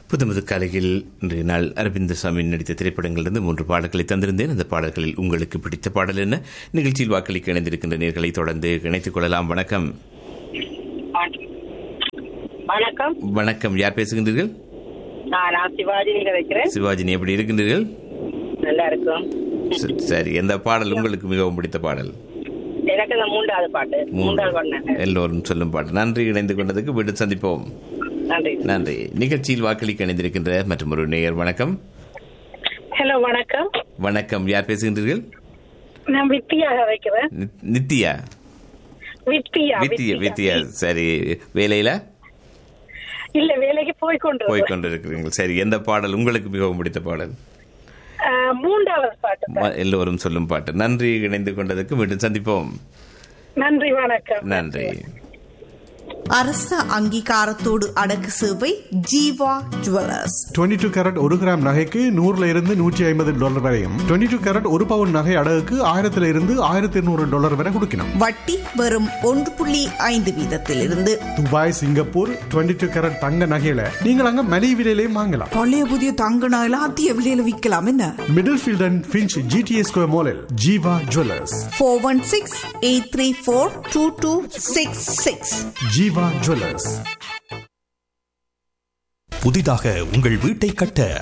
புதுமது காலையில் இன்றைய நாள் அரவிந்த சாமி நடித்த திரைப்படங்களிலிருந்து மூன்று பாடல்களை தந்திருந்தேன் அந்த பாடல்களில் உங்களுக்கு பிடித்த பாடல் என்ன நிகழ்ச்சியில் வாக்களிக்க இணைந்திருக்கின்ற நேர்களை தொடர்ந்து இணைத்துக் கொள்ளலாம் வணக்கம் வணக்கம் வணக்கம் யார் பேசுகின்றீர்கள் நான் நான் சிவாஜி நீங்க வைக்கிறேன் சிவாஜினி எப்படி இருக்கின்றீர்கள் நல்லா இருக்கும் ச- சரி எந்த பாடல் உங்களுக்கு மிகவும் பிடித்த பாடல் எனக்கு இந்த மூன்றாவது பாட்டு மூன்றாவது பாட்டு எல்லோரும் சொல்லும் பாடல் நன்றி இணைந்து கொண்டதுக்கு வீடு சந்திப்போம் நன்றி நன்றி நிகழ்ச்சியில் வாக்களிக்க இணைந்திருக்கின்ற மற்றும் ஒரு நேயர் வணக்கம் ஹலோ வணக்கம் வணக்கம் யார் பேசுகின்றீர்கள் நான் வித்தியாக வைக்கிறேன் நித்- நித்யா வித்தியா வித்தியா வித்தியா சரி வேலையில இல்ல வேலைக்கு போய் கொண்டு போய் கொண்டிருக்கிறீர்கள் சரி எந்த பாடல் உங்களுக்கு மிகவும் பிடித்த பாடல் மூன்றாவது பாட்டு ம- எல்லோரும் சொல்லும் பாட்டு நன்றி இணைந்து கொண்டதுக்கு மீண்டும் சந்திப்போம் நன்றி வணக்கம் நன்றி அரச அங்கீகாரத்தோடு அடக்கு சேவை ஜீவா ஜுவல்லர்ஸ் 22 டூ கேரட் ஒரு கிராம் நகைக்கு நூறுல இருந்து நூற்றி ஐம்பது டாலர் வரையும் 22 டூ கேரட் ஒரு பவுன் நகை அடகுக்கு ஆயிரத்துல இருந்து ஆயிரத்தி இருநூறு டாலர் வரை கொடுக்கணும் வட்டி வெறும் ஒன்று புள்ளி ஐந்து வீதத்திலிருந்து துபாய் சிங்கப்பூர் 22 டூ கேரட் தங்க நகையில நீங்கள் அங்க மலிவு விலையிலையும் வாங்கலாம் பழைய புதிய தங்க நகைலாம் அதிக விலையில விற்கலாம் என்ன Middlefield and Finch GDS Square மாலில் Jeeva jewellers four one six eight three four two two six six Jeeva jewellers புதிதாக உங்கள் வீட்டை கட்ட